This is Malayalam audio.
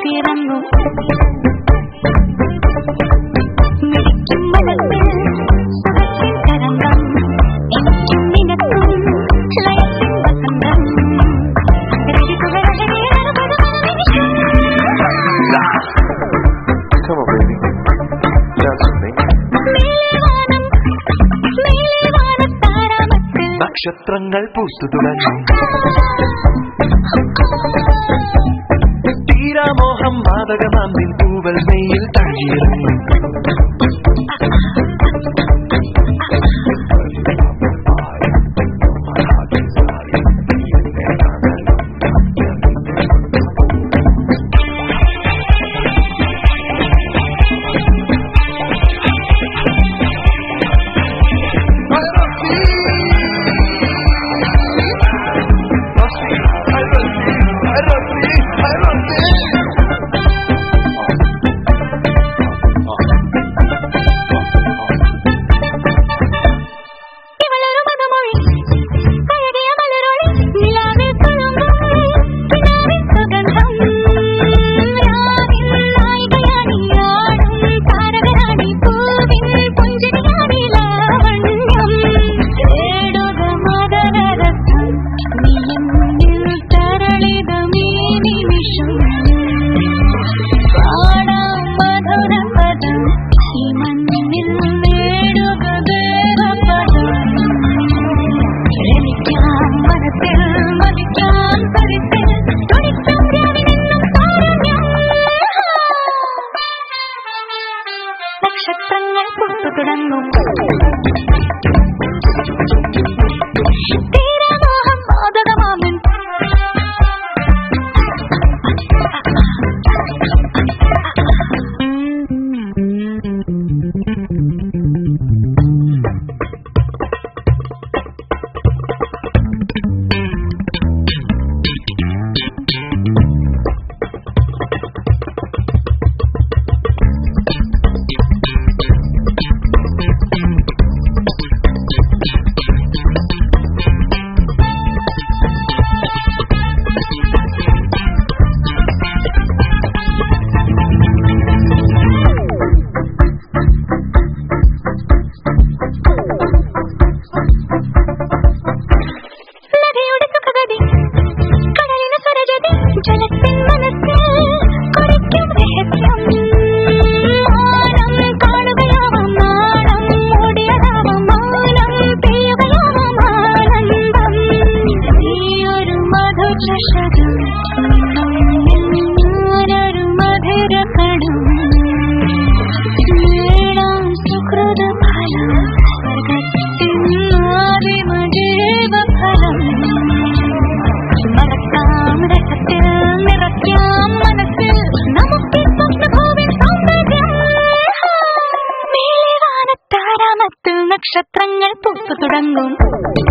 പിറന്നു മിടിക്കും മനസ്സിൽ സുഖത്തിൻ തരംഗം എനിക്കും നിനക്കും ലയത്തിൻ വസന്തം രചിതവരുടെ നിമിഷം Come on, baby. Dance with me. മേലേവാനം മേലേവാനം താരാമത്തിൽ നക്ഷത്രങ്ങൾ പൂത്തു തുടങ്ങും തീരാമോഹം മാതകമാമ്പിൻ പൂവൽ മെയ്യിൽ തഴിയിറങ്ങും ഇവളൊരു മധുമൊഴി കഴുകിയ മലരൊളി നിലാവിൽ കുളുങ്ങും കിനാവിൻ സുഗന്ധം രാവിൽ നായികയാണി ആടും താരകരാണി പൂവിൻ പുഞ്ചിരിയാണി ലാവണ്യം തേടുക മദനരസം നീ എന്നിൽ തരളിതമീ നിമിഷം പാടാം മധുരപദം ഈ മണ്ണിൽ നേടുക ദേവപദം എനിക്കാം മനസ്സിൽ മതിക്കാം കരുത്തിൽ തുടിക്കാം രാവിലെന്നും താരണ്യം നക്ഷത്രങ്ങൾ പുറത്തു തുടങ്ങും തീരമോഹം മാതകമാമൻ നദിയുടെ സുഖഗതി കടലിന് സ്വരജതി ജലത്തിൻ മനസ്സിൽ കുറിക്കും രഹസ്യം മാനം കാണുകയാവാം നാണം മൂടിയതാവാം മൗനം പെയ്യുകയാവാം ആനന്ദം നീയൊരു മധുചഷകം ഞാനൊരു മധുരകടം നേടാം സുഹൃത ഫലം സ്വർഗത്തിൻ ആദിമജീവഫലം മറക്കാം രസത്തിൽ നിറയ്ക്കാം മനസ്സിൽ നമുക്ക് സ്വപ്നഭൂവിൻ സൗന്ദര്യം മേലെ വാനത്താരാമത്തിൽ നക്ഷത്രങ്ങൾ പൂത്തു തുടങ്ങും